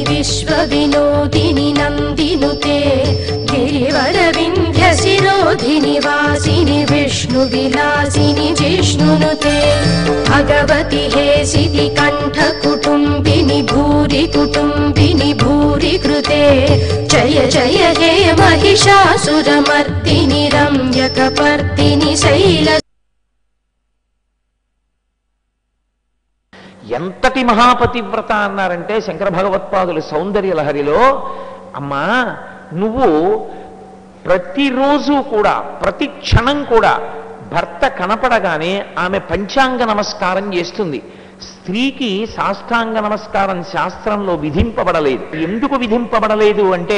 विश्वविनोदिनि नन्दिनुते गिरिवरविन्ध्यशिरोधिनि वासिनि विष्णुविलासिनि जिष्णुनुते भगवति हेसिति कण्ठकुटुम्बिनि भूरि कुटुम्बिनि भूरि कृते जय जय हे महिषासुरमर्दिनि रम्यकपर्दिनि शैल ఎంతటి మహాపతివ్రత అన్నారంటే శంకర భగవత్పాదులు సౌందర్య లహరిలో అమ్మా నువ్వు ప్రతిరోజు కూడా ప్రతి క్షణం కూడా భర్త కనపడగానే ఆమె పంచాంగ నమస్కారం చేస్తుంది స్త్రీకి సాష్టాంగ నమస్కారం శాస్త్రంలో విధింపబడలేదు ఎందుకు విధింపబడలేదు అంటే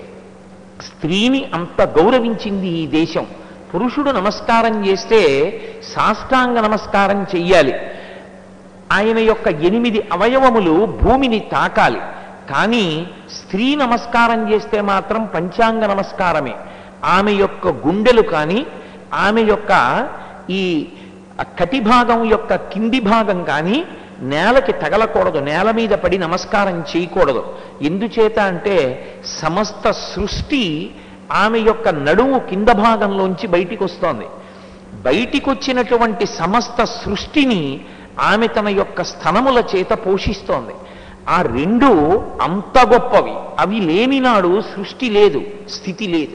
స్త్రీని అంత గౌరవించింది ఈ దేశం పురుషుడు నమస్కారం చేస్తే సాష్టాంగ నమస్కారం చెయ్యాలి ఆయన యొక్క ఎనిమిది అవయవములు భూమిని తాకాలి కానీ స్త్రీ నమస్కారం చేస్తే మాత్రం పంచాంగ నమస్కారమే ఆమె యొక్క గుండెలు కానీ ఆమె యొక్క ఈ కటి భాగం యొక్క కింది భాగం కానీ నేలకి తగలకూడదు నేల మీద పడి నమస్కారం చేయకూడదు ఎందుచేత అంటే సమస్త సృష్టి ఆమె యొక్క నడుము కింద భాగంలోంచి బయటికి వస్తోంది బయటికి వచ్చినటువంటి సమస్త సృష్టిని ఆమె తన యొక్క స్థనముల చేత పోషిస్తోంది ఆ రెండు అంత గొప్పవి అవి లేనినాడు సృష్టి లేదు స్థితి లేదు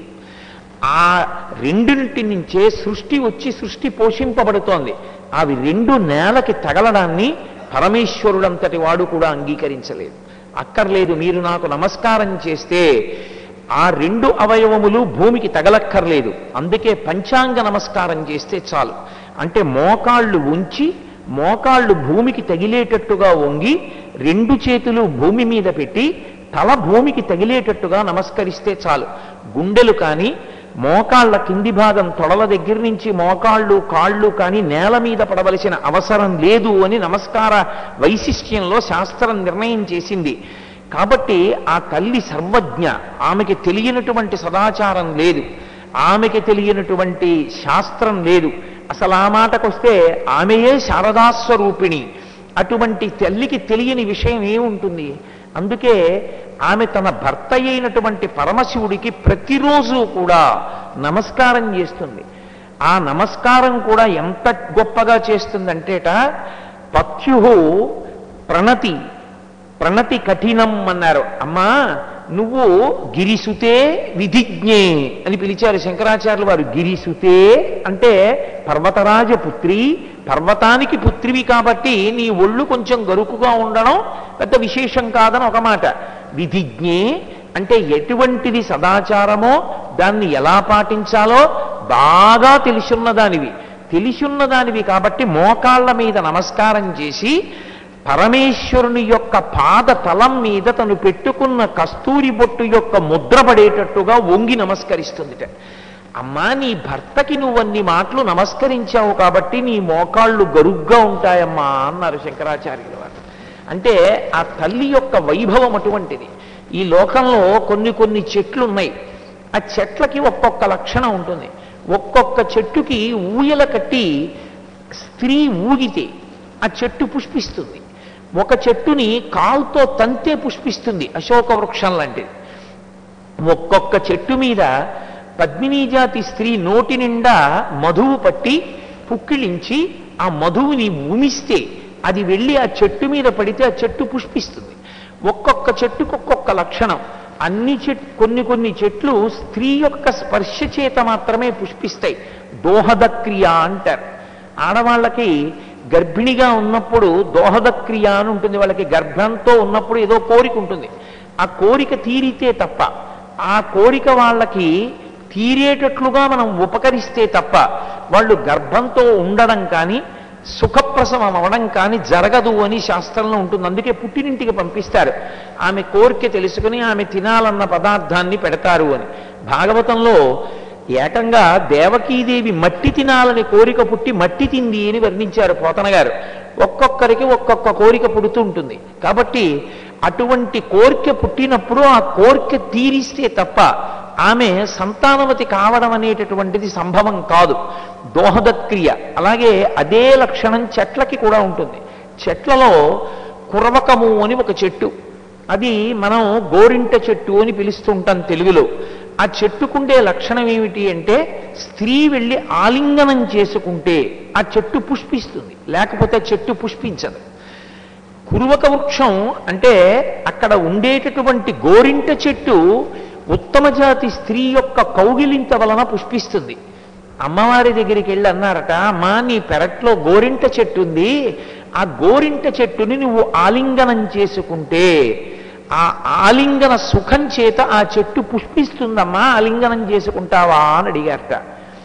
ఆ రెండింటి నుంచే సృష్టి వచ్చి సృష్టి పోషింపబడుతోంది అవి రెండు నేలకి తగలడాన్ని పరమేశ్వరుడంతటి వాడు కూడా అంగీకరించలేదు అక్కర్లేదు మీరు నాకు నమస్కారం చేస్తే ఆ రెండు అవయవములు భూమికి తగలక్కర్లేదు అందుకే పంచాంగ నమస్కారం చేస్తే చాలు అంటే మోకాళ్ళు ఉంచి మోకాళ్ళు భూమికి తగిలేటట్టుగా వంగి రెండు చేతులు భూమి మీద పెట్టి తల భూమికి తగిలేటట్టుగా నమస్కరిస్తే చాలు గుండెలు కానీ మోకాళ్ళ కింది భాగం తొడల దగ్గర నుంచి మోకాళ్ళు కాళ్ళు కానీ నేల మీద పడవలసిన అవసరం లేదు అని నమస్కార వైశిష్ట్యంలో శాస్త్రం నిర్ణయం చేసింది కాబట్టి ఆ తల్లి సర్వజ్ఞ ఆమెకి తెలియనటువంటి సదాచారం లేదు ఆమెకి తెలియనటువంటి శాస్త్రం లేదు అసలు ఆ మాటకొస్తే ఆమెయే శారదాస్వరూపిణి అటువంటి తల్లికి తెలియని విషయం ఏముంటుంది అందుకే ఆమె తన భర్త అయినటువంటి పరమశివుడికి ప్రతిరోజు కూడా నమస్కారం చేస్తుంది ఆ నమస్కారం కూడా ఎంత గొప్పగా చేస్తుందంటేట పత్యు ప్రణతి ప్రణతి కఠినం అన్నారు అమ్మా నువ్వు గిరిసుతే విధిజ్ఞే అని పిలిచారు శంకరాచార్యులు వారు గిరిసుతే అంటే పర్వతరాజ పుత్రి పర్వతానికి పుత్రివి కాబట్టి నీ ఒళ్ళు కొంచెం గరుకుగా ఉండడం పెద్ద విశేషం కాదని ఒక మాట విధిజ్ఞే అంటే ఎటువంటిది సదాచారమో దాన్ని ఎలా పాటించాలో బాగా తెలిసున్న దానివి తెలిసున్న దానివి కాబట్టి మోకాళ్ళ మీద నమస్కారం చేసి పరమేశ్వరుని యొక్క పాద తలం మీద తను పెట్టుకున్న కస్తూరి బొట్టు యొక్క ముద్ర పడేటట్టుగా వంగి నమస్కరిస్తుందిట అమ్మా నీ భర్తకి నువ్వు అన్ని మాటలు నమస్కరించావు కాబట్టి నీ మోకాళ్ళు గరుగ్గా ఉంటాయమ్మా అన్నారు శంకరాచార్యుల వారు అంటే ఆ తల్లి యొక్క వైభవం అటువంటిది ఈ లోకంలో కొన్ని కొన్ని చెట్లు ఉన్నాయి ఆ చెట్లకి ఒక్కొక్క లక్షణం ఉంటుంది ఒక్కొక్క చెట్టుకి ఊయల కట్టి స్త్రీ ఊగితే ఆ చెట్టు పుష్పిస్తుంది ఒక చెట్టుని కాల్తో తంతే పుష్పిస్తుంది అశోక వృక్షం లాంటిది ఒక్కొక్క చెట్టు మీద పద్మినీ జాతి స్త్రీ నోటి నిండా మధువు పట్టి పుక్కిలించి ఆ మధువుని ఉమిస్తే అది వెళ్ళి ఆ చెట్టు మీద పడితే ఆ చెట్టు పుష్పిస్తుంది ఒక్కొక్క చెట్టుకు ఒక్కొక్క లక్షణం అన్ని చెట్ కొన్ని కొన్ని చెట్లు స్త్రీ యొక్క స్పర్శ చేత మాత్రమే పుష్పిస్తాయి దోహద క్రియ అంటారు ఆడవాళ్ళకి గర్భిణిగా ఉన్నప్పుడు దోహద క్రియ అని ఉంటుంది వాళ్ళకి గర్భంతో ఉన్నప్పుడు ఏదో కోరిక ఉంటుంది ఆ కోరిక తీరితే తప్ప ఆ కోరిక వాళ్ళకి తీరేటట్లుగా మనం ఉపకరిస్తే తప్ప వాళ్ళు గర్భంతో ఉండడం కానీ సుఖప్రసవం అవడం కానీ జరగదు అని శాస్త్రంలో ఉంటుంది అందుకే పుట్టినింటికి పంపిస్తారు ఆమె కోరిక తెలుసుకుని ఆమె తినాలన్న పదార్థాన్ని పెడతారు అని భాగవతంలో ఏకంగా దేవకీదేవి మట్టి తినాలని కోరిక పుట్టి మట్టి తింది అని వర్ణించారు పోతన గారు ఒక్కొక్కరికి ఒక్కొక్క కోరిక పుడుతూ ఉంటుంది కాబట్టి అటువంటి కోరిక పుట్టినప్పుడు ఆ కోరిక తీరిస్తే తప్ప ఆమె సంతానవతి కావడం అనేటటువంటిది సంభవం కాదు దోహదక్రియ అలాగే అదే లక్షణం చెట్లకి కూడా ఉంటుంది చెట్లలో కురవకము అని ఒక చెట్టు అది మనం గోరింట చెట్టు అని పిలుస్తుంటాం తెలుగులో ఆ చెట్టుకుండే లక్షణం ఏమిటి అంటే స్త్రీ వెళ్ళి ఆలింగనం చేసుకుంటే ఆ చెట్టు పుష్పిస్తుంది లేకపోతే చెట్టు పుష్పించదు కురువక వృక్షం అంటే అక్కడ ఉండేటటువంటి గోరింట చెట్టు ఉత్తమ జాతి స్త్రీ యొక్క కౌగిలింత వలన పుష్పిస్తుంది అమ్మవారి దగ్గరికి వెళ్ళి అన్నారట అమ్మా నీ పెరట్లో గోరింట చెట్టు ఉంది ఆ గోరింట చెట్టుని నువ్వు ఆలింగనం చేసుకుంటే ఆ ఆలింగన సుఖం చేత ఆ చెట్టు పుష్పిస్తుందమ్మా ఆలింగనం చేసుకుంటావా అని అడిగారట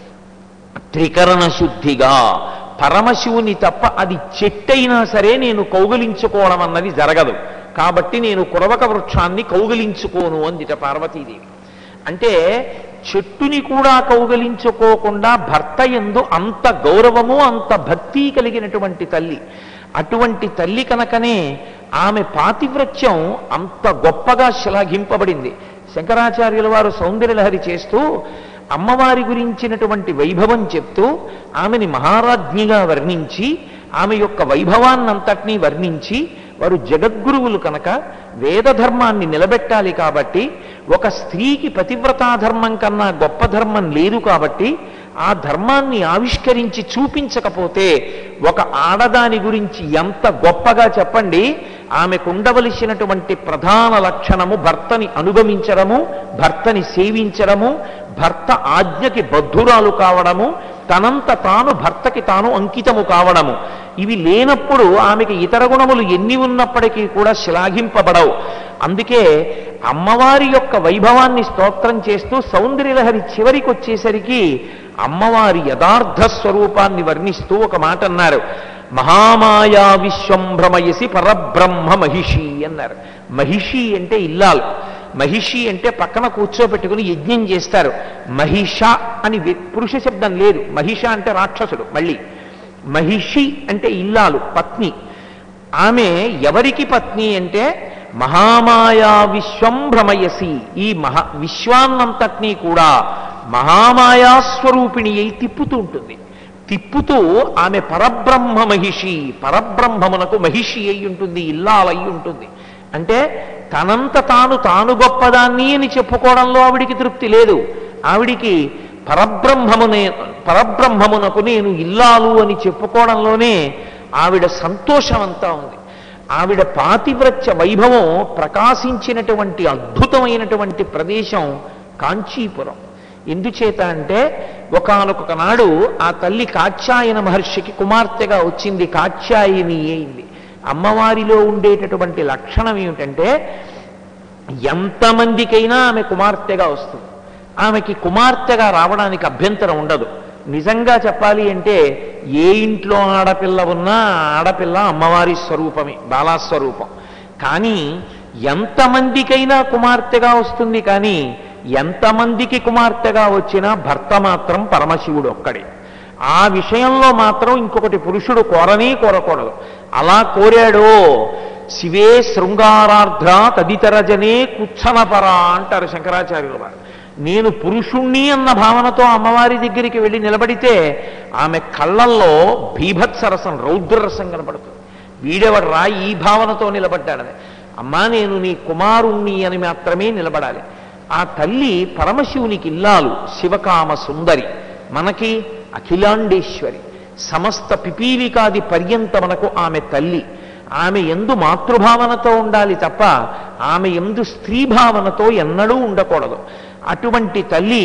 త్రికరణ శుద్ధిగా పరమశివుని తప్ప అది చెట్టైనా సరే నేను కౌగిలించుకోవడం అన్నది జరగదు కాబట్టి నేను కురవక వృక్షాన్ని కౌగిలించుకోను అందిట పార్వతీదేవి అంటే చెట్టుని కూడా కౌగలించుకోకుండా భర్త ఎందు అంత గౌరవము అంత భక్తి కలిగినటువంటి తల్లి అటువంటి తల్లి కనుకనే ఆమె పాతివ్రత్యం అంత గొప్పగా శ్లాఘింపబడింది శంకరాచార్యుల వారు సౌందర్యలహరి చేస్తూ అమ్మవారి గురించినటువంటి వైభవం చెప్తూ ఆమెని మహారాజ్ఞిగా వర్ణించి ఆమె యొక్క వైభవాన్నంతటినీ వర్ణించి వారు జగద్గురువులు కనుక వేదధర్మాన్ని నిలబెట్టాలి కాబట్టి ఒక స్త్రీకి పతివ్రతా ధర్మం కన్నా గొప్ప ధర్మం లేదు కాబట్టి ఆ ధర్మాన్ని ఆవిష్కరించి చూపించకపోతే ఒక ఆడదాని గురించి ఎంత గొప్పగా చెప్పండి ఆమెకు ఉండవలసినటువంటి ప్రధాన లక్షణము భర్తని అనుగమించడము భర్తని సేవించడము భర్త ఆజ్ఞకి బద్ధురాలు కావడము తనంత తాను భర్తకి తాను అంకితము కావడము ఇవి లేనప్పుడు ఆమెకి ఇతర గుణములు ఎన్ని ఉన్నప్పటికీ కూడా శ్లాఘింపబడవు అందుకే అమ్మవారి యొక్క వైభవాన్ని స్తోత్రం చేస్తూ సౌందర్యలహరి చివరికి వచ్చేసరికి అమ్మవారి యథార్థ స్వరూపాన్ని వర్ణిస్తూ ఒక మాట అన్నారు మహామాయా విశ్వం భ్రమయసి పరబ్రహ్మ మహిషి అన్నారు మహిషి అంటే ఇల్లాలు మహిషి అంటే పక్కన కూర్చోబెట్టుకుని యజ్ఞం చేస్తారు మహిష అని వి- పురుష శబ్దం లేదు మహిష అంటే రాక్షసుడు మళ్ళీ మహిషి అంటే ఇల్లాలు పత్ని ఆమె ఎవరికి పత్ని అంటే మహామాయా విశ్వం భ్రమయసి ఈ మహా విశ్వాన్నంతటినీ కూడా మహామాయాస్వరూపిణి అయి తిప్పుతూ ఉంటుంది తిప్పుతూ ఆమె పరబ్రహ్మ మహిషి పరబ్రహ్మమునకు మహిషి అయి ఉంటుంది ఇల్లాలయ్యి ఉంటుంది అంటే తనంత తాను తాను గొప్పదాన్ని అని చెప్పుకోవడంలో ఆవిడికి తృప్తి లేదు ఆవిడికి పరబ్రహ్మమునే పరబ్రహ్మమునకు నేను ఇల్లాలు అని చెప్పుకోవడంలోనే ఆవిడ సంతోషం అంతా ఉంది ఆవిడ పాతివ్రత్య వైభవం ప్రకాశించినటువంటి అద్భుతమైనటువంటి ప్రదేశం కాంచీపురం ఎందుచేత అంటే ఒకానొక నాడు ఆ తల్లి కాత్యాయన మహర్షికి కుమార్తెగా వచ్చింది కాత్యాయని అయింది అమ్మవారిలో ఉండేటటువంటి లక్షణం ఏమిటంటే ఎంతమందికైనా ఆమె కుమార్తెగా వస్తుంది ఆమెకి కుమార్తెగా రావడానికి అభ్యంతరం ఉండదు నిజంగా చెప్పాలి అంటే ఏ ఇంట్లో ఆడపిల్ల ఉన్నా ఆ ఆడపిల్ల అమ్మవారి స్వరూపమే బాలాస్వరూపం కానీ ఎంతమందికైనా కుమార్తెగా వస్తుంది కానీ ఎంతమందికి కుమార్తెగా వచ్చినా భర్త మాత్రం పరమశివుడు ఒక్కడే ఆ విషయంలో మాత్రం ఇంకొకటి పురుషుడు కోరనే కోరకూడదు అలా కోరాడో శివే శృంగారార్ధ్ర తదితర జనే కుచ్చనపర అంటారు శంకరాచార్యుల వారు నేను పురుషుణ్ణి అన్న భావనతో అమ్మవారి దగ్గరికి వెళ్ళి నిలబడితే ఆమె కళ్ళల్లో భీభత్సరసం రౌద్రరసం కనపడుతుంది వీడెవడు రా ఈ భావనతో నిలబడ్డాడని అమ్మా నేను నీ కుమారుణ్ణి అని మాత్రమే నిలబడాలి ఆ తల్లి పరమశివునికి ఇల్లాలు శివకామ సుందరి మనకి అఖిలాండేశ్వరి సమస్త పిపీలికాది పర్యంతమనకు ఆమె తల్లి ఆమె ఎందు మాతృభావనతో ఉండాలి తప్ప ఆమె ఎందు స్త్రీ భావనతో ఎన్నడూ ఉండకూడదు అటువంటి తల్లి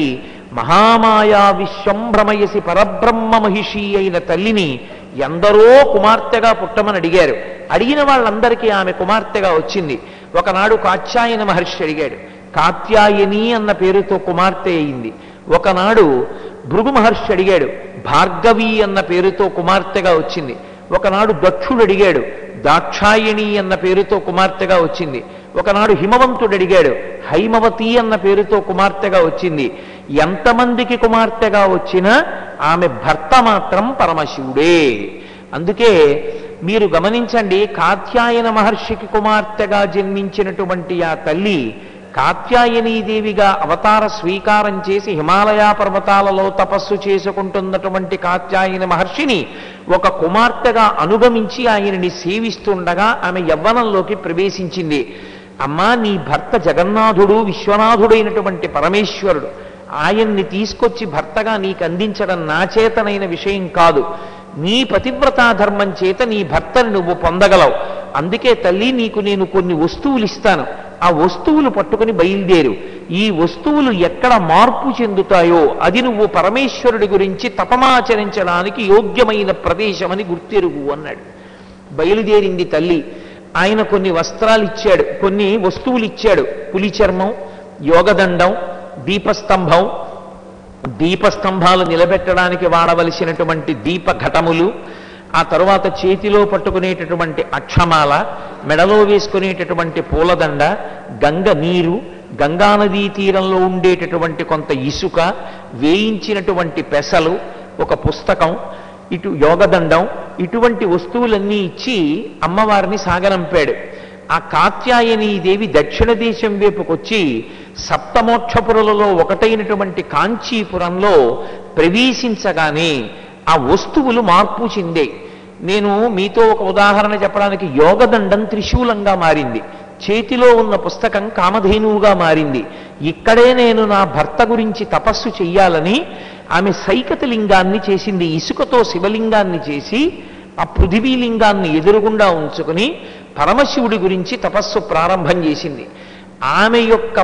మహామాయా విశ్వం భ్రమయసి పరబ్రహ్మ మహిషి అయిన తల్లిని ఎందరో కుమార్తెగా పుట్టమని అడిగారు అడిగిన వాళ్ళందరికీ ఆమె కుమార్తెగా వచ్చింది ఒకనాడు కాత్యాయన మహర్షి అడిగాడు కాత్యాయని అన్న పేరుతో కుమార్తె అయింది ఒకనాడు భృగు మహర్షి అడిగాడు భార్గవి అన్న పేరుతో కుమార్తెగా వచ్చింది ఒకనాడు దక్షుడు అడిగాడు దాక్షాయణి అన్న పేరుతో కుమార్తెగా వచ్చింది ఒకనాడు హిమవంతుడు అడిగాడు హైమవతి అన్న పేరుతో కుమార్తెగా వచ్చింది ఎంతమందికి కుమార్తెగా వచ్చినా ఆమె భర్త మాత్రం పరమశివుడే అందుకే మీరు గమనించండి కాత్యాయన మహర్షికి కుమార్తెగా జన్మించినటువంటి ఆ తల్లి కాత్యాయనీదేవిగా అవతార స్వీకారం చేసి హిమాలయ పర్వతాలలో తపస్సు చేసుకుంటున్నటువంటి కాత్యాయన మహర్షిని ఒక కుమార్తెగా అనుగమించి ఆయనని సేవిస్తుండగా ఆమె యవ్వనంలోకి ప్రవేశించింది అమ్మా నీ భర్త జగన్నాథుడు విశ్వనాథుడైనటువంటి పరమేశ్వరుడు ఆయన్ని తీసుకొచ్చి భర్తగా నీకు అందించడం నా చేతనైన విషయం కాదు నీ పతివ్రతా ధర్మం చేత నీ భర్తని నువ్వు పొందగలవు అందుకే తల్లి నీకు నేను కొన్ని వస్తువులు ఇస్తాను ఆ వస్తువులు పట్టుకుని బయలుదేరు ఈ వస్తువులు ఎక్కడ మార్పు చెందుతాయో అది నువ్వు పరమేశ్వరుడి గురించి తపమాచరించడానికి యోగ్యమైన ప్రదేశమని గుర్తెరుగు అన్నాడు బయలుదేరింది తల్లి ఆయన కొన్ని వస్త్రాలు ఇచ్చాడు కొన్ని వస్తువులు ఇచ్చాడు పులి చర్మం యోగదండం దీపస్తంభం దీపస్తంభాలు నిలబెట్టడానికి వాడవలసినటువంటి దీప ఘటములు ఆ తరువాత చేతిలో పట్టుకునేటటువంటి అక్షమాల మెడలో వేసుకునేటటువంటి పూలదండ గంగ నీరు గంగానదీ తీరంలో ఉండేటటువంటి కొంత ఇసుక వేయించినటువంటి పెసలు ఒక పుస్తకం ఇటు యోగదండం ఇటువంటి వస్తువులన్నీ ఇచ్చి అమ్మవారిని సాగనంపాడు ఆ కాత్యాయని దేవి దక్షిణ దేశం వైపుకొచ్చి సప్తమోక్షపురులలో ఒకటైనటువంటి కాంచీపురంలో ప్రవేశించగానే ఆ వస్తువులు మార్పు చెందే నేను మీతో ఒక ఉదాహరణ చెప్పడానికి యోగదండం త్రిశూలంగా మారింది చేతిలో ఉన్న పుస్తకం కామధేనువుగా మారింది ఇక్కడే నేను నా భర్త గురించి తపస్సు చెయ్యాలని ఆమె సైకత లింగాన్ని చేసింది ఇసుకతో శివలింగాన్ని చేసి ఆ పృథివీలింగాన్ని ఎదురుగుండా ఉంచుకుని పరమశివుడి గురించి తపస్సు ప్రారంభం చేసింది ఆమె యొక్క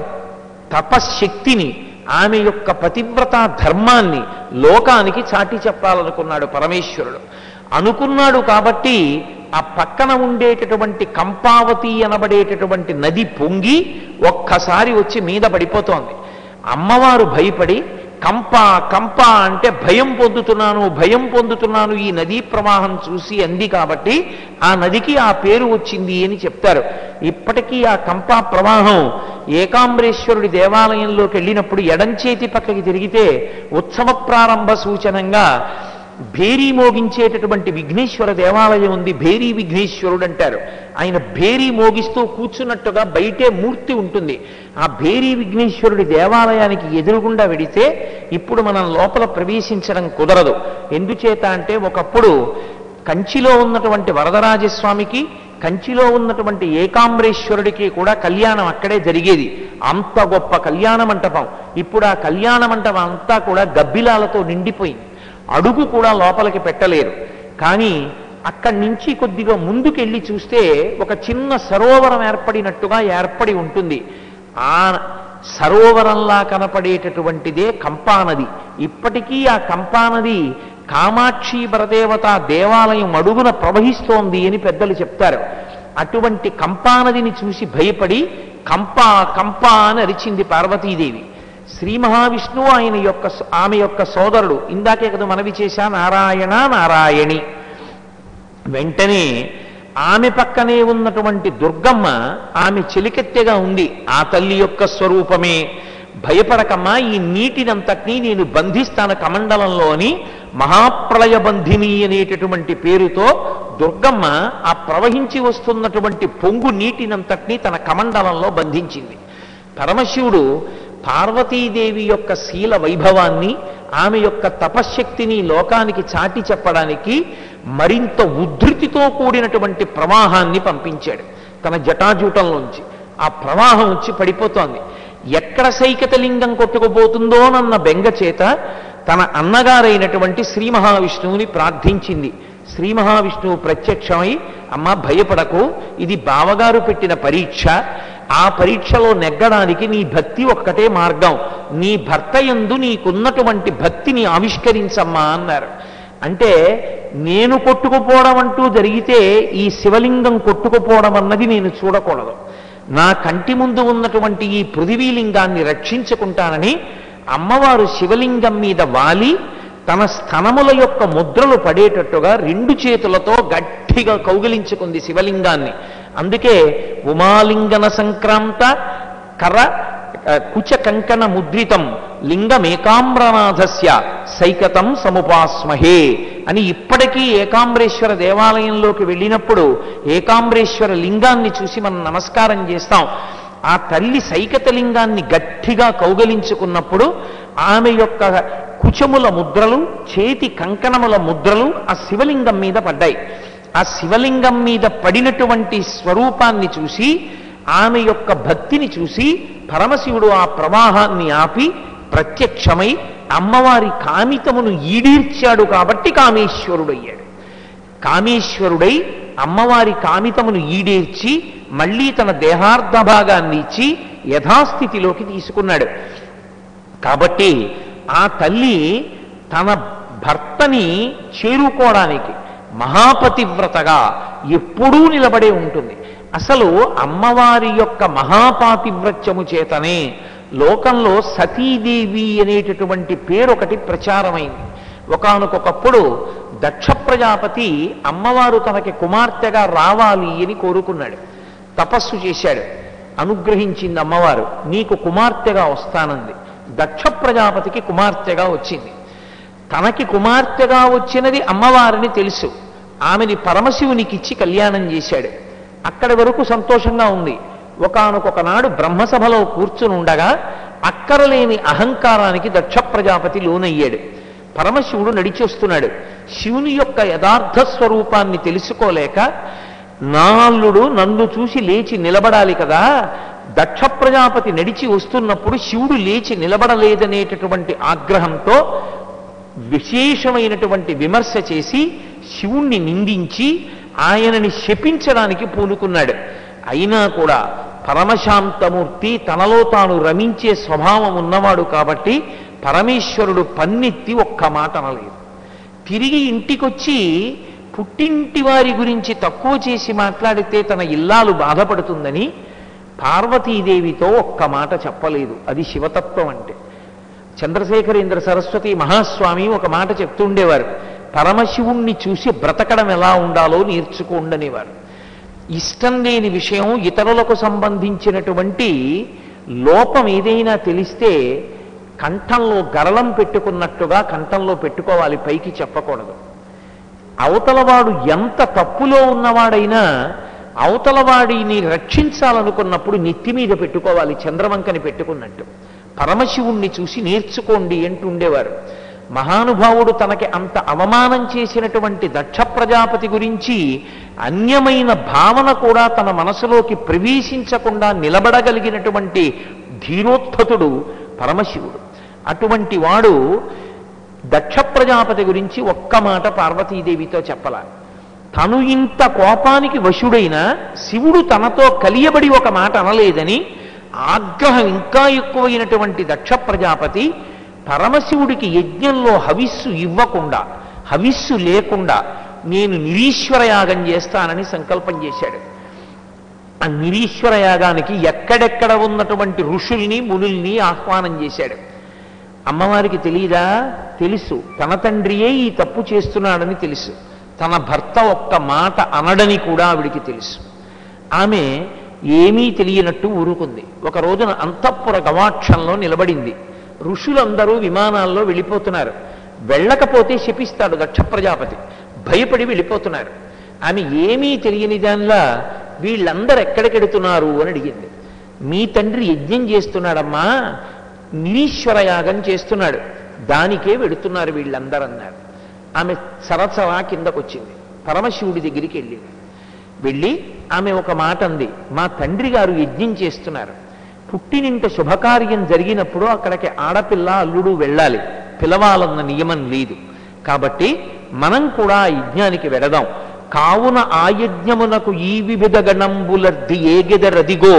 తపశ్శక్తిని ఆమె యొక్క పతివ్రత ధర్మాన్ని లోకానికి చాటి చెప్పాలనుకున్నాడు పరమేశ్వరుడు అనుకున్నాడు కాబట్టి ఆ పక్కన ఉండేటటువంటి కంపావతి అనబడేటటువంటి నది పొంగి ఒక్కసారి వచ్చి మీద పడిపోతోంది అమ్మవారు భయపడి కంప కంప అంటే భయం పొందుతున్నాను భయం పొందుతున్నాను ఈ నదీ ప్రవాహం చూసి అంది కాబట్టి ఆ నదికి ఆ పేరు వచ్చింది అని చెప్తారు ఇప్పటికీ ఆ కంపా ప్రవాహం ఏకాంబరేశ్వరుడి దేవాలయంలోకి వెళ్ళినప్పుడు ఎడంచేతి పక్కకి తిరిగితే ఉత్సవ ప్రారంభ సూచనంగా భేరీ మోగించేటటువంటి విఘ్నేశ్వర దేవాలయం ఉంది భేరీ విఘ్నేశ్వరుడు అంటారు ఆయన భేరీ మోగిస్తూ కూర్చున్నట్టుగా బయటే మూర్తి ఉంటుంది ఆ భేరీ విఘ్నేశ్వరుడి దేవాలయానికి ఎదురుగుండా వెడితే ఇప్పుడు మనం లోపల ప్రవేశించడం కుదరదు ఎందుచేత అంటే ఒకప్పుడు కంచిలో ఉన్నటువంటి వరదరాజస్వామికి కంచిలో ఉన్నటువంటి ఏకాంబరేశ్వరుడికి కూడా కళ్యాణం అక్కడే జరిగేది అంత గొప్ప కళ్యాణ మంటపం ఇప్పుడు ఆ కళ్యాణ మంటపం అంతా కూడా గబ్బిలాలతో నిండిపోయింది అడుగు కూడా లోపలికి పెట్టలేరు కానీ అక్కడి నుంచి కొద్దిగా ముందుకెళ్ళి చూస్తే ఒక చిన్న సరోవరం ఏర్పడినట్టుగా ఏర్పడి ఉంటుంది ఆ సరోవరంలా కనపడేటటువంటిదే కంపానది ఇప్పటికీ ఆ కంపానది కామాక్షి పరదేవత దేవాలయం అడుగున ప్రవహిస్తోంది అని పెద్దలు చెప్తారు అటువంటి కంపానదిని చూసి భయపడి కంపా కంపా అని అరిచింది పార్వతీదేవి శ్రీ మహావిష్ణువు ఆయన యొక్క ఆమె యొక్క సోదరుడు ఇందాకే కదా మనవి చేశా నారాయణ నారాయణి వెంటనే ఆమె పక్కనే ఉన్నటువంటి దుర్గమ్మ ఆమె చెలికెత్తెగా ఉంది ఆ తల్లి యొక్క స్వరూపమే భయపడకమ్మా ఈ నీటినంతటినీ నేను బంధిస్తాను కమండలంలోని మహాప్రళయ బంధిని అనేటటువంటి పేరుతో దుర్గమ్మ ఆ ప్రవహించి వస్తున్నటువంటి పొంగు నీటినంతటినీ తన కమండలంలో బంధించింది పరమశివుడు పార్వతీదేవి యొక్క శీల వైభవాన్ని ఆమె యొక్క తపశ్శక్తిని లోకానికి చాటి చెప్పడానికి మరింత ఉద్ధృతితో కూడినటువంటి ప్రవాహాన్ని పంపించాడు తన జటాజూటంలోంచి ఆ ప్రవాహం వచ్చి పడిపోతోంది ఎక్కడ సైకత లింగం కొట్టుకుపోతుందోనన్న బెంగ చేత తన అన్నగారైనటువంటి శ్రీ మహావిష్ణువుని ప్రార్థించింది శ్రీ మహావిష్ణువు ప్రత్యక్షమై అమ్మ భయపడకు ఇది బావగారు పెట్టిన పరీక్ష ఆ పరీక్షలో నెగ్గడానికి నీ భక్తి ఒక్కటే మార్గం నీ భర్త యందు నీకున్నటువంటి భక్తిని ఆవిష్కరించమ్మా అన్నారు అంటే నేను కొట్టుకుపోవడం అంటూ జరిగితే ఈ శివలింగం కొట్టుకుపోవడం అన్నది నేను చూడకూడదు నా కంటి ముందు ఉన్నటువంటి ఈ పృథివీలింగాన్ని రక్షించుకుంటానని అమ్మవారు శివలింగం మీద వాలి తన స్తనముల యొక్క ముద్రలు పడేటట్టుగా రెండు చేతులతో గట్టిగా కౌగిలించుకుంది శివలింగాన్ని అందుకే ఉమాలింగన సంక్రాంత కర ఆ, కుచ కంకణ ముద్రితం లింగమేకామ్రనాథస్య సైకతం సముపాస్మహే అని ఇప్పటికీ ఏకాంబరేశ్వర దేవాలయంలోకి వెళ్ళినప్పుడు ఏకాంబరేశ్వర లింగాన్ని చూసి మనం నమస్కారం చేస్తాం ఆ తల్లి సైకత లింగాన్ని గట్టిగా కౌగలించుకున్నప్పుడు ఆమె యొక్క కుచముల ముద్రలు చేతి కంకణముల ముద్రలు ఆ శివలింగం మీద పడ్డాయి ఆ శివలింగం మీద పడినటువంటి స్వరూపాన్ని చూసి ఆమె యొక్క భక్తిని చూసి పరమశివుడు ఆ ప్రవాహాన్ని ఆపి ప్రత్యక్షమై అమ్మవారి కామితమును ఈడీర్చాడు కాబట్టి కామేశ్వరుడయ్యాడు కామేశ్వరుడై అమ్మవారి కామితమును ఈడేర్చి మళ్ళీ తన దేహార్థ భాగాన్ని ఇచ్చి యథాస్థితిలోకి తీసుకున్నాడు కాబట్టి ఆ తల్లి తన భర్తని చేరుకోవడానికి మహాపతివ్రతగా ఎప్పుడూ నిలబడే ఉంటుంది అసలు అమ్మవారి యొక్క మహాపాతివ్రత్యము చేతనే లోకంలో సతీదేవి అనేటటువంటి పేరు ఒకటి ప్రచారమైంది ఒకానొకప్పుడు దక్ష ప్రజాపతి అమ్మవారు తనకి కుమార్తెగా రావాలి అని కోరుకున్నాడు తపస్సు చేశాడు అనుగ్రహించింది అమ్మవారు నీకు కుమార్తెగా వస్తానంది దక్ష ప్రజాపతికి కుమార్తెగా వచ్చింది తనకి కుమార్తెగా వచ్చినది అమ్మవారిని తెలుసు ఆమెని పరమశివునికి ఇచ్చి కళ్యాణం చేశాడు అక్కడి వరకు సంతోషంగా ఉంది ఒకానొక నాడు బ్రహ్మసభలో కూర్చుని ఉండగా అక్కరలేని అహంకారానికి దక్ష ప్రజాపతి లోనయ్యాడు పరమశివుడు నడిచి వస్తున్నాడు శివుని యొక్క యథార్థ స్వరూపాన్ని తెలుసుకోలేక నాల్లుడు నన్ను చూసి లేచి నిలబడాలి కదా దక్ష ప్రజాపతి నడిచి వస్తున్నప్పుడు శివుడు లేచి నిలబడలేదనేటటువంటి ఆగ్రహంతో విశేషమైనటువంటి విమర్శ చేసి శివుణ్ణి నిందించి ఆయనని శపించడానికి పూనుకున్నాడు అయినా కూడా పరమశాంతమూర్తి తనలో తాను రమించే స్వభావం ఉన్నవాడు కాబట్టి పరమేశ్వరుడు పన్నెత్తి ఒక్క మాట అనలేదు తిరిగి ఇంటికొచ్చి పుట్టింటి వారి గురించి తక్కువ చేసి మాట్లాడితే తన ఇల్లాలు బాధపడుతుందని పార్వతీదేవితో ఒక్క మాట చెప్పలేదు అది శివతత్వం అంటే చంద్రశేఖరేంద్ర సరస్వతి మహాస్వామి ఒక మాట చెప్తుండేవారు పరమశివుణ్ణి చూసి బ్రతకడం ఎలా ఉండాలో నేర్చుకోండనేవారు ఇష్టం లేని విషయం ఇతరులకు సంబంధించినటువంటి లోపం ఏదైనా తెలిస్తే కంఠంలో గరళం పెట్టుకున్నట్టుగా కంఠంలో పెట్టుకోవాలి పైకి చెప్పకూడదు అవతలవాడు ఎంత తప్పులో ఉన్నవాడైనా అవతలవాడిని రక్షించాలనుకున్నప్పుడు నెత్తి మీద పెట్టుకోవాలి చంద్రవంకని పెట్టుకున్నట్టు పరమశివుణ్ణి చూసి నేర్చుకోండి అంటుండేవారు మహానుభావుడు తనకి అంత అవమానం చేసినటువంటి దక్ష ప్రజాపతి గురించి అన్యమైన భావన కూడా తన మనసులోకి ప్రవేశించకుండా నిలబడగలిగినటువంటి ధీరోత్థతుడు పరమశివుడు అటువంటి వాడు దక్ష ప్రజాపతి గురించి ఒక్క మాట పార్వతీదేవితో చెప్పల తను ఇంత కోపానికి వశుడైన శివుడు తనతో కలియబడి ఒక మాట అనలేదని ఆగ్రహం ఇంకా ఎక్కువైనటువంటి దక్ష ప్రజాపతి పరమశివుడికి యజ్ఞంలో హవిస్సు ఇవ్వకుండా హవిస్సు లేకుండా నేను నిరీశ్వర యాగం చేస్తానని సంకల్పం చేశాడు ఆ నిరీశ్వర యాగానికి ఎక్కడెక్కడ ఉన్నటువంటి ఋషుల్ని మునుల్ని ఆహ్వానం చేశాడు అమ్మవారికి తెలియదా తెలుసు తన తండ్రియే ఈ తప్పు చేస్తున్నాడని తెలుసు తన భర్త ఒక్క మాట అనడని కూడా ఆవిడికి తెలుసు ఆమె ఏమీ తెలియనట్టు ఊరుకుంది ఒక రోజున అంతఃపుర గవాక్షంలో నిలబడింది ఋషులందరూ విమానాల్లో వెళ్ళిపోతున్నారు వెళ్ళకపోతే శపిస్తాడు దక్ష ప్రజాపతి భయపడి వెళ్ళిపోతున్నారు ఆమె ఏమీ తెలియని దానిలా వీళ్ళందరూ ఎక్కడికెడుతున్నారు అని అడిగింది మీ తండ్రి యజ్ఞం చేస్తున్నాడమ్మా నిరీశ్వర యాగం చేస్తున్నాడు దానికే వెడుతున్నారు వీళ్ళందరూ అన్నారు ఆమె సరసరా కిందకొచ్చింది పరమశివుడి దగ్గరికి వెళ్ళింది వెళ్ళి ఆమె ఒక మాట అంది మా తండ్రి గారు యజ్ఞం చేస్తున్నారు పుట్టినింట శుభకార్యం జరిగినప్పుడు అక్కడికి ఆడపిల్ల అల్లుడు వెళ్ళాలి పిలవాలన్న నియమం లేదు కాబట్టి మనం కూడా ఆ యజ్ఞానికి వెడదాం కావున ఆ యజ్ఞమునకు ఈ వివిధ గణంబులర్ది ఏగెదరదిగో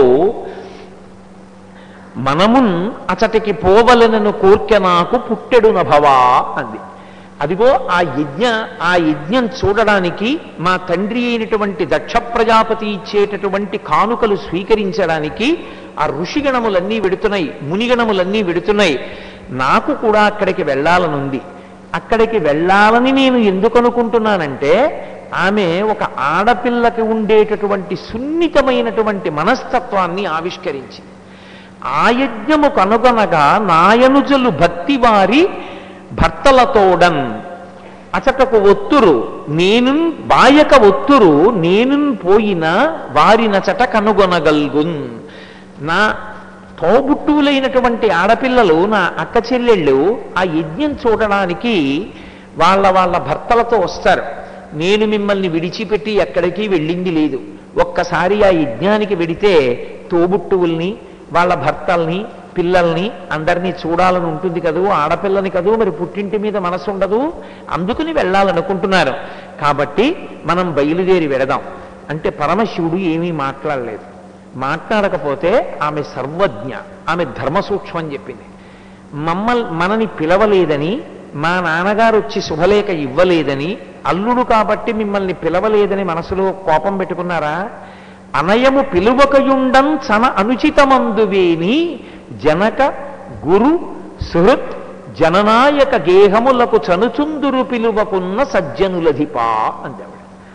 మనమున్ అచటికి పోవలనను కోర్కె నాకు పుట్టెడు నభవా అంది అదిగో ఆ యజ్ఞ ఆ యజ్ఞం చూడడానికి మా తండ్రి అయినటువంటి దక్ష ప్రజాపతి ఇచ్చేటటువంటి కానుకలు స్వీకరించడానికి ఆ ఋషిగణములన్నీ వెడుతున్నాయి మునిగణములన్నీ వెడుతున్నాయి నాకు కూడా అక్కడికి వెళ్ళాలనుంది అక్కడికి వెళ్ళాలని నేను ఎందుకు అనుకుంటున్నానంటే ఆమె ఒక ఆడపిల్లకి ఉండేటటువంటి సున్నితమైనటువంటి మనస్తత్వాన్ని ఆవిష్కరించింది ఆ యజ్ఞము కనుగొనగా నాయనుజలు భక్తి వారి భర్తలతోడన్ అచటకు ఒత్తురు నేను బాయక ఒత్తురు నేను పోయిన వారినచట కనుగొనగల్గున్ నా తోబుట్టువులైనటువంటి ఆడపిల్లలు నా అక్క చెల్లెళ్ళు ఆ యజ్ఞం చూడడానికి వాళ్ళ వాళ్ళ భర్తలతో వస్తారు నేను మిమ్మల్ని విడిచిపెట్టి ఎక్కడికి వెళ్ళింది లేదు ఒక్కసారి ఆ యజ్ఞానికి వెడితే తోబుట్టువుల్ని వాళ్ళ భర్తల్ని పిల్లల్ని అందరినీ చూడాలని ఉంటుంది కదూ ఆడపిల్లని కదూ మరి పుట్టింటి మీద మనసు ఉండదు అందుకుని వెళ్ళాలనుకుంటున్నారు కాబట్టి మనం బయలుదేరి వెడదాం అంటే పరమశివుడు ఏమీ మాట్లాడలేదు మాట్లాడకపోతే ఆమె సర్వజ్ఞ ఆమె ధర్మ సూక్ష్మం చెప్పింది మమ్మల్ మనని పిలవలేదని మా నాన్నగారు వచ్చి శుభలేఖ ఇవ్వలేదని అల్లుడు కాబట్టి మిమ్మల్ని పిలవలేదని మనసులో కోపం పెట్టుకున్నారా అనయము పిలువకయుండం చన అనుచితమందువేని జనక గురు సుహృత్ జననాయక గేహములకు చనుచుందురు పిలువకున్న సజ్జనులధిపా అందావిడ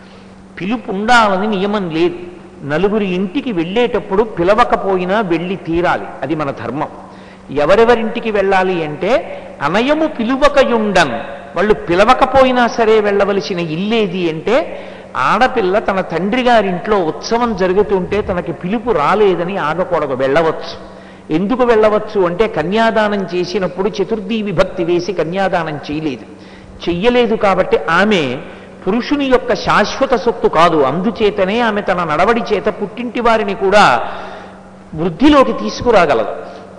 పిలుపు ఉండాలని నియమం లేదు నలుగురి ఇంటికి వెళ్ళేటప్పుడు పిలవకపోయినా వెళ్ళి తీరాలి అది మన ధర్మం ఎవరెవరింటికి వెళ్ళాలి అంటే అనయము పిలువకయుండన్ వాళ్ళు పిలవకపోయినా సరే వెళ్ళవలసిన ఇల్లేది అంటే ఆడపిల్ల తన తండ్రి గారింట్లో ఉత్సవం జరుగుతుంటే తనకి పిలుపు రాలేదని ఆగకూడదు వెళ్ళవచ్చు ఎందుకు వెళ్ళవచ్చు అంటే కన్యాదానం చేసినప్పుడు చతుర్థీ విభక్తి వేసి కన్యాదానం చేయలేదు చెయ్యలేదు కాబట్టి ఆమె పురుషుని యొక్క శాశ్వత సొత్తు కాదు అందుచేతనే ఆమె తన నడవడి చేత పుట్టింటి వారిని కూడా వృద్ధిలోకి తీసుకురాగలదు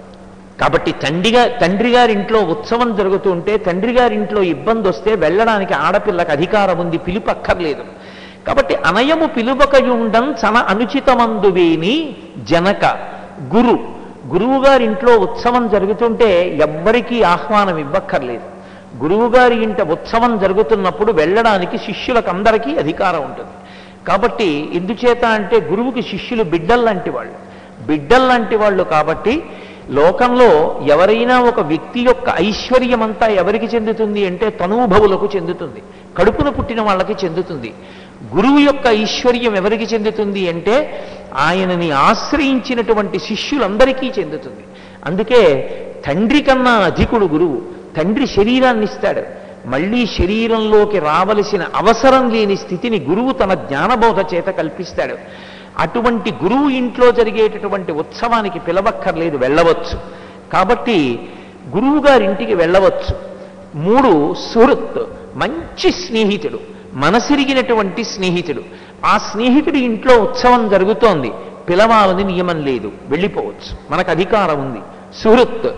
కాబట్టి తండ్రిగా తండ్రి గారింట్లో ఉత్సవం జరుగుతుంటే తండ్రి గారింట్లో ఇబ్బంది వస్తే వెళ్ళడానికి ఆడపిల్లకి అధికారం ఉంది పిలుపు అక్కర్లేదు కాబట్టి అనయము పిలువకయుండం చన అనుచితమందువేని జనక గురు గురువు గారింట్లో ఉత్సవం జరుగుతుంటే ఎవ్వరికీ ఆహ్వానం ఇవ్వక్కర్లేదు గురువుగారి ఇంట ఉత్సవం జరుగుతున్నప్పుడు వెళ్ళడానికి శిష్యులకు అందరికీ అధికారం ఉంటుంది కాబట్టి ఎందుచేత అంటే గురువుకి శిష్యులు బిడ్డల్లాంటి వాళ్ళు బిడ్డల్లాంటి వాళ్ళు కాబట్టి లోకంలో ఎవరైనా ఒక వ్యక్తి యొక్క ఐశ్వర్యం అంతా ఎవరికి చెందుతుంది అంటే తనూభవులకు చెందుతుంది కడుపున పుట్టిన వాళ్ళకి చెందుతుంది గురువు యొక్క ఐశ్వర్యం ఎవరికి చెందుతుంది అంటే ఆయనని ఆశ్రయించినటువంటి శిష్యులందరికీ చెందుతుంది అందుకే తండ్రి కన్నా అధికుడు గురువు తండ్రి శరీరాన్ని ఇస్తాడు మళ్ళీ శరీరంలోకి రావలసిన అవసరం లేని స్థితిని గురువు తన జ్ఞానబోధ చేత కల్పిస్తాడు అటువంటి గురువు ఇంట్లో జరిగేటటువంటి ఉత్సవానికి పిలవక్కర్లేదు వెళ్ళవచ్చు కాబట్టి గురువు గారింటికి వెళ్ళవచ్చు మూడు సుహృత్ మంచి స్నేహితుడు మనసిరిగినటువంటి స్నేహితుడు ఆ స్నేహితుడి ఇంట్లో ఉత్సవం జరుగుతోంది పిలవాలని నియమం లేదు వెళ్ళిపోవచ్చు మనకు అధికారం ఉంది సుహృత్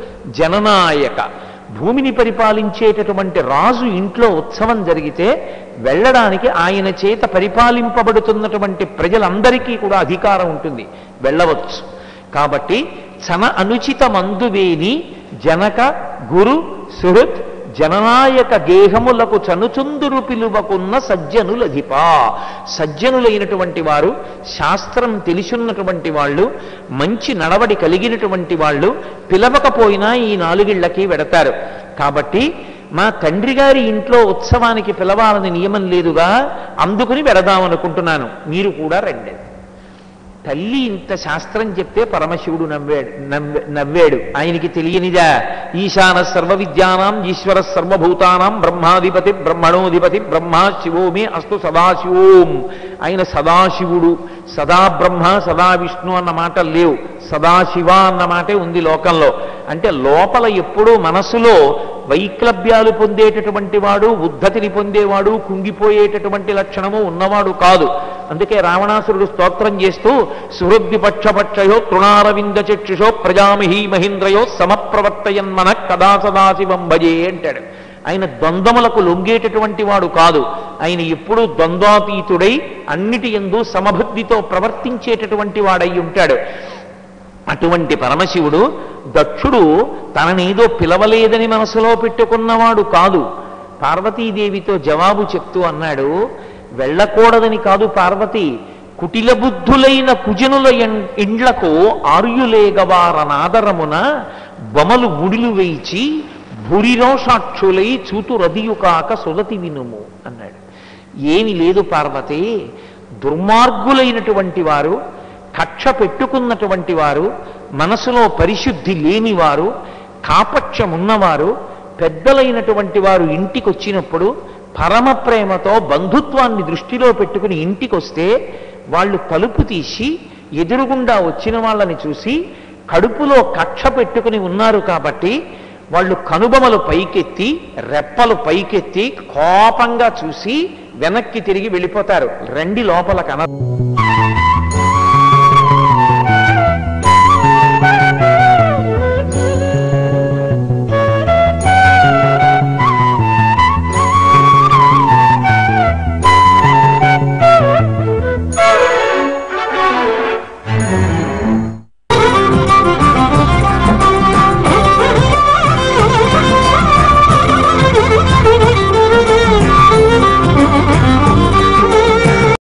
జననాయక భూమిని పరిపాలించేటటువంటి రాజు ఇంట్లో ఉత్సవం జరిగితే వెళ్ళడానికి ఆయన చేత పరిపాలింపబడుతున్నటువంటి ప్రజలందరికీ కూడా అధికారం ఉంటుంది వెళ్ళవచ్చు కాబట్టి చన అనుచిత మందువేని జనక గురు సుహృత్ జననాయక గేహములకు చనుచుందురు పిలువకున్న సజ్జనులధిపా సజ్జనులైనటువంటి వారు శాస్త్రం తెలిసున్నటువంటి వాళ్ళు మంచి నడవడి కలిగినటువంటి వాళ్ళు పిలవకపోయినా ఈ నాలుగిళ్లకి వెడతారు కాబట్టి మా తండ్రి గారి ఇంట్లో ఉత్సవానికి పిలవాలని నియమం లేదుగా అందుకుని వెడదామనుకుంటున్నాను మీరు కూడా రండి తల్లి ఇంత శాస్త్రం చెప్తే పరమశివుడు నవ్వాడు నవ్వ- నవ్వాడు ఆయనకి తెలియనిదా ఈశాన సర్వ విద్యానాం ఈశ్వర సర్వభూతానాం బ్రహ్మాధిపతి బ్రహ్మణోధిపతి బ్రహ్మ శివోమే అస్తు సదాశివోం ఆయన సదాశివుడు సదా బ్రహ్మ సదా విష్ణు అన్న మాట లేవు సదాశివ అన్న మాటే ఉంది లోకంలో అంటే లోపల ఎప్పుడూ మనసులో వైక్లభ్యాలు పొందేటటువంటి వాడు ఉద్ధతిని పొందేవాడు కుంగిపోయేటటువంటి లక్షణము ఉన్నవాడు కాదు అందుకే రావణాసురుడు స్తోత్రం చేస్తూ సుహృద్ది పక్షపక్షయో తృణారవింద చక్షుషో ప్రజామిహి మహీంద్రయో సమప్రవర్తయన్ మన కదా సదాశివం భజే అంటాడు ఆయన ద్వంద్వములకు లొంగేటటువంటి వాడు కాదు ఆయన ఎప్పుడూ ద్వంద్వాతీతుడై అన్నిటి ఎందు సమబుద్ధితో ప్రవర్తించేటటువంటి వాడై ఉంటాడు అటువంటి పరమశివుడు దక్షుడు తననేదో పిలవలేదని మనసులో పెట్టుకున్నవాడు కాదు పార్వతీదేవితో జవాబు చెప్తూ అన్నాడు వెళ్ళకూడదని కాదు పార్వతి కుటిల బుద్ధులైన కుజనుల ఎన్- ఇండ్లకు ఆర్యులేగవారనాదరమున బొమలు ముడిలు వేయిచి భురిరోషాక్షులై చూతురదియు కాక సుదతి వినుము అన్నాడు ఏమి లేదు పార్వతి దుర్మార్గులైనటువంటి వారు కక్ష పెట్టుకున్నటువంటి వారు మనసులో పరిశుద్ధి లేనివారు కాపక్షం ఉన్నవారు పెద్దలైనటువంటి వారు ఇంటికి వచ్చినప్పుడు పరమ ప్రేమతో బంధుత్వాన్ని దృష్టిలో పెట్టుకుని ఇంటికి వస్తే వాళ్ళు తలుపు తీసి ఎదురుగుండా వచ్చిన వాళ్ళని చూసి కడుపులో కక్ష పెట్టుకుని ఉన్నారు కాబట్టి వాళ్ళు కనుబొమలు పైకెత్తి రెప్పలు పైకెత్తి కోపంగా చూసి వెనక్కి తిరిగి వెళ్ళిపోతారు రండి లోపల కన